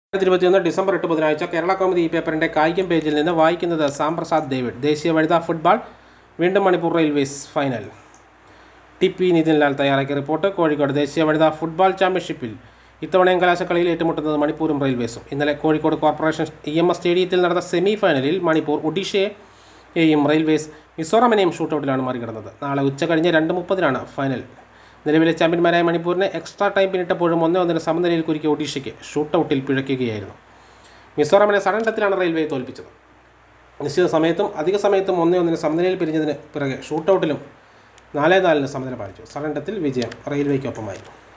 രണ്ടായിരത്തി ഇരുപത്തിയൊന്ന് ഡിസംബർ എട്ട് ബുധനാഴ്ച കേരള കൗമുദി ഈ പേപ്പറിൻ്റെ കായികം പേജിൽ നിന്ന് വായിക്കുന്നത് സാം പ്രസാദ് ഡേവിഡ് ദേശീയ വനിതാ ഫുട്ബോൾ വീണ്ടും Manipur railways final T P Nithinlal തയ്യാറാക്കിയ റിപ്പോർട്ട് കോഴിക്കോട് ദേശീയ വനിതാ ഫുട്ബോൾ ചാമ്പ്യൻഷിപ്പിൽ ഇത്തവണയും കലാശക്കളിയിൽ ഏറ്റുമുട്ടുന്നത് മണിപ്പൂരും റെയിൽവേസും ഇന്നലെ Kozhikode corporation E M S സ്റ്റേഡിയത്തിൽ നടന്ന സെമി ഫൈനലിൽ മണിപ്പൂർ ഒഡീഷയെയും റെയിൽവേസ് മിസോറാമിനെയും ഷൂട്ടൗട്ടിലാണ് മറികടന്നത് നാളെ ഉച്ച കഴിഞ്ഞ് രണ്ട് മുപ്പതിനാണ് ഫൈനൽ നിലവിലെ ചാമ്പ്യന്മാരായ മണിപ്പൂരിനെ എക്സ്ട്രാ ടൈം പിന്നിട്ടപ്പോഴും ഒന്നേ ഒന്നിന് സമനിലയിൽ കുരുക്കിയ ഒഡീഷയ്ക്ക് ഷൂട്ടൗട്ടിൽ പിഴയ്ക്കുകയായിരുന്നു മിസോറാമിനെ സഡൻഡത്തിലാണ് റെയിൽവേ തോൽപ്പിച്ചത് നിശ്ചിത സമയത്തും അധിക സമയത്തും ഒന്നേ ഒന്നിന് സമനിലയിൽ പിരിഞ്ഞതിന് പിറകെ ഷൂട്ടൗട്ടിലും നാലേ നാലിന് സമനില പാലിച്ചു സഡൻഡത്തിൽ വിജയം റെയിൽവേക്കൊപ്പമായി